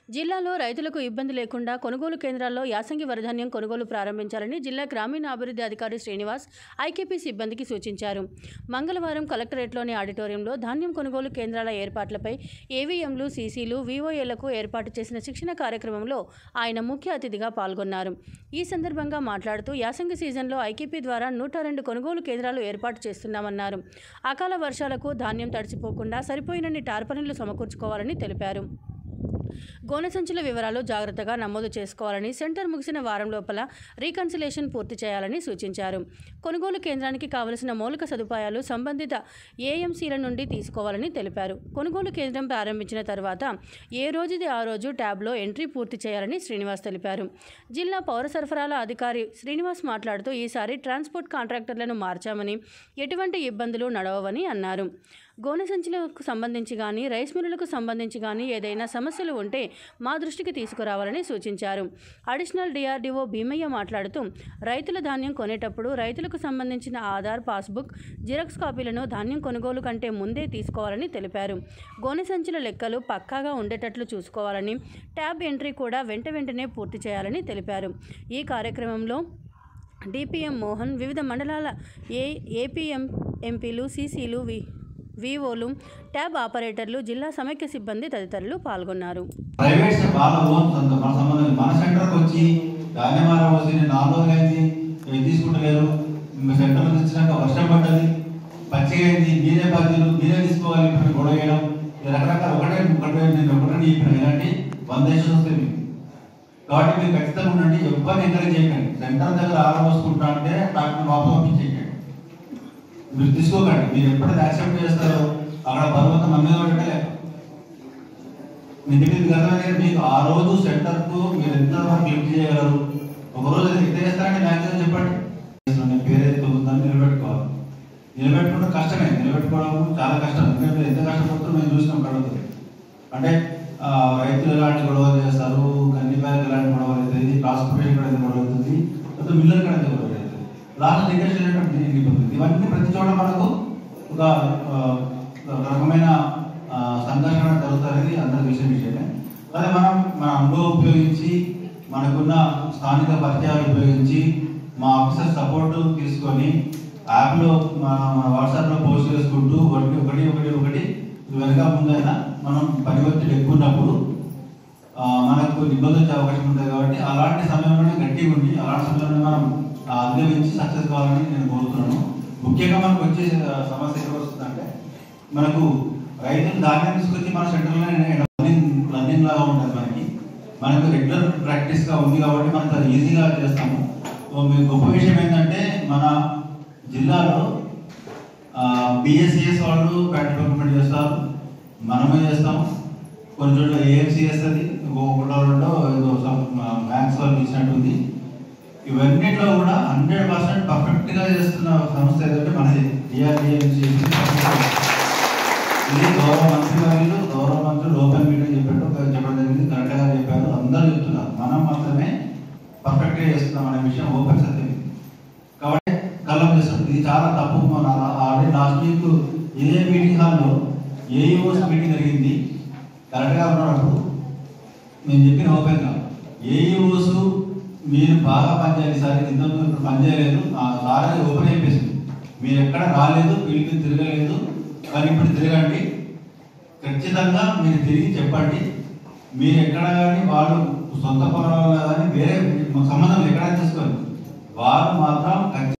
జిల్లాలో రైతులకు ఇబ్బంది లేకుండా కొనుగోలు కేంద్రాల్లో యాసంగి వరధాన్యం కొనుగోలు ప్రారంభించాలని జిల్లా గ్రామీణాభివృద్ధి అధికారి శ్రీనివాస్ ఐకేపీ సిబ్బందికి సూచించారు మంగళవారం కలెక్టరేట్లోని ఆడిటోరియంలో ధాన్యం కొనుగోలు కేంద్రాల ఏర్పాట్లపై ఏవీఎంలు సీసీలు వీఓఏలకు ఏర్పాటు చేసిన శిక్షణ కార్యక్రమంలో ఆయన ముఖ్య అతిథిగా పాల్గొన్నారు ఈ సందర్భంగా మాట్లాడుతూ యాసంగి సీజన్లో ఐకేపీ ద్వారా నూట రెండు కొనుగోలు కేంద్రాలు ఏర్పాటు చేస్తున్నామన్నారు అకాల వర్షాలకు ధాన్యం తడిసిపోకుండా సరిపోయినన్ని టార్పలిన్లు సమకూర్చుకోవాలని తెలిపారు గోనె సంచుల వివరాలు జాగ్రత్తగా నమోదు చేసుకోవాలని సెంటర్ ముగిసిన వారం లోపల రీకన్సిలేషన్ పూర్తి చేయాలని సూచించారు కొనుగోలు కేంద్రానికి కావలసిన మౌలిక సదుపాయాలు సంబంధిత ఏఎంసీల నుండి తీసుకోవాలని తెలిపారు కొనుగోలు కేంద్రం ప్రారంభించిన తర్వాత ఏ రోజుది ఆ రోజు ట్యాబ్లో ఎంట్రీ పూర్తి చేయాలని శ్రీనివాస్ తెలిపారు జిల్లా పౌర సరఫరాల అధికారి శ్రీనివాస్ మాట్లాడుతూ ఈసారి ట్రాన్స్పోర్ట్ కాంట్రాక్టర్లను మార్చామని ఎటువంటి ఇబ్బందులు నడవవని అన్నారు గోనె సంచులకు సంబంధించి కానీ రైస్ మిల్లులకు సంబంధించి కానీ ఏదైనా సమస్యలు ఉంటే మా దృష్టికి తీసుకురావాలని సూచించారు అడిషనల్ డిఆర్డీఓ భీమయ్య మాట్లాడుతూ రైతుల ధాన్యం కొనేటప్పుడు రైతులకు సంబంధించిన ఆధార్ పాస్బుక్ జిరాక్స్ కాపీలను ధాన్యం కొనుగోలు కంటే ముందే తీసుకోవాలని తెలిపారు గోనె సంచుల లెక్కలు పక్కాగా ఉండేటట్లు చూసుకోవాలని ట్యాబ్ ఎంట్రీ కూడా వెంట వెంటనే పూర్తి చేయాలని తెలిపారు ఈ కార్యక్రమంలో డిపిఎం మోహన్ వివిధ మండలాల ఏ ఏపీఎం ఎంపీలు సీసీలు వి వివోలు ట్యాబ్ ఆపరేటర్లు జిల్లా సమైక్య సిబ్బంది తదితరులు పాల్గొన్నారు ప్రైవేట్ వాళ్ళ ఓన్ సొంత మన సంబంధం లేదు. మన సెంటర్కి వచ్చి ధాన్యమారం వచ్చి నేను నాలుగు రోజులు అయింది ఏం తీసుకుంటలేరు మీ సెంటర్ నుంచి వచ్చినాక వర్షం పడ్డది పచ్చిగా అయింది మీరే బాధ్యులు మీరే తీసుకోవాలి ఇప్పుడు గొడవ చేయడం ఇది రకరకాల ఒకటే ఒకటే నేను ఒకటే చెప్పిన ఇలాంటి వంద ఇష్యూస్ వస్తాయి మీకు కాబట్టి మీరు ఖచ్చితంగా ఉండండి ఎవరిని ఎంకరేజ్ చేయకండి సెంటర్ దగ్గర ఆరబోసుకుంటా అంటే డాక్టర్ వాపస్ పంపించేయండి మీరు తీసుకోకండి మీరు ఎప్పుడైతే యాక్సెప్ట్ చేస్తారో అక్కడ బరువంతా మన మీద పడటే లేక నిజమే గతంలో మీకు ఆ రోజు సెంటర్ కు మీరు ఎంత క్లిక్ చేయగలరు ఒక రోజు అది ఎంత చేస్తారంటే మ్యాక్సిమం చెప్పండి మీ పేరు ఎంత ఉందని నిలబెట్టుకోవాలి నిలబెట్టుకుంటే కష్టమే నిలబెట్టుకోవడం చాలా కష్టం ఎందుకంటే మీరు ఎంత కష్టపడుతుందో మేము చూసినాం కడుగుతుంది అంటే ఆ, రైతులు ఎలాంటి గొడవలు చేస్తారు కందిపాయలకు ఎలాంటి గొడవలు అవుతుంది ట్రాన్స్పోర్టేషన్ కూడా ఎంత గొడవ అవుతుంది లేదా మిల్లర్ కూడా ఎంత గొడవ అవుతుంది లాస్ట్ నెగోషియేషన్ అయిపోతుంది ఇవన్నీ ప్రతి చోట మనకు ఒక ఆ, ఒక రకమైన ఆ, సంఘర్షణ జరుగుతుంది అందరి విషయం విషయమే అదే మనం మన అనుభవం ఉపయోగించి మనకున్న స్థానిక పరిచయాలు ఉపయోగించి మా ఆఫీసర్ సపోర్ట్ తీసుకొని యాప్లో మన మన వాట్సాప్లో పోస్ట్ చేసుకుంటూ ఒకటి ఒకటి ఒకటి ఒకటి వెనక ముందైనా మనం పని ఒత్తిడి ఎక్కువ ఉన్నప్పుడు ఆ, మనకు కొన్ని ఇబ్బందులు వచ్చే అవకాశం ఉంటుంది కాబట్టి అలాంటి సమయంలోనే గట్టిగా ఉండి అలాంటి సమయంలో మనం ఆ, అధిగమించి సక్సెస్ కావాలని నేను కోరుతున్నాను ముఖ్యంగా మనకు వచ్చే ఆ, సమస్య ఎక్కడ వస్తుందంటే మనకు రైతులు ధాన్యం తీసుకొచ్చి మన సెంటర్లోనే రన్నింగ్ రన్నింగ్ లాగా ఉంటుంది మనకి మనకు రెగ్యులర్ ప్రాక్టీస్ గా ఉంది కాబట్టి మనం చాలా ఈజీగా చేస్తాము సో మీకు గొప్ప విషయం ఏంటంటే మన జిల్లాలో బిఎస్సిఎస్ వాళ్ళు ప్యాట్ డెవలప్మెంట్ చేస్తారు మనమే చేస్తాము కొన్ని చోట్ల ఏఎంసీ చేస్తుంది ఒకటో రెండో ఏదో మ్యాథ్స్ వాళ్ళు ఇచ్చినట్టుంది ఇవన్నిట్లో కూడా హండ్రెడ్ పర్సెంట్ పర్ఫెక్ట్ గా చేస్తున్న సంస్థ ఏదంటే మనది డిఆర్డిఎంసీ ఇది గౌరవ మంత్రి గారు గౌరవ మంత్రులు ఓపెన్ మీటింగ్ చెప్పారు ఒక చెప్పడం జరిగింది కరెక్ట్ గా చెప్పారు అందరూ చెప్తున్నారు మనం మాత్రమే పర్ఫెక్ట్ గా చేస్తున్నాం అనే విషయం ఓపెన్ సత్యం ఇది. కాబట్టి కళ్ళం చేస్తాం ఇది చాలా తప్పు మన ఆల్రెడీ లాస్ట్ వీక్ ఇదే మీటింగ్ హాల్లో ఏఈఓస్ మీటింగ్ జరిగింది కరెక్ట్ గా ఉన్నప్పుడు నేను చెప్పిన ఓపెన్ గా ఏఈఓస్ మీరు బాగా పనిచేయాలి సార్ ఇంతకు ముందు ఇప్పుడు పనిచేయలేదు ఆ సార్ అది ఓపెన్ అయిపోయింది మీరు ఎక్కడ రాలేదు వీళ్ళకి తిరగలేదు కానీ ఇప్పుడు తిరగండి ఖచ్చితంగా మీరు తిరిగి చెప్పండి మీరు ఎక్కడ కానీ వాళ్ళు సొంత పొలం కానీ వేరే సంబంధం ఎక్కడ తీసుకోండి వారు మాత్రం ఖచ్చితంగా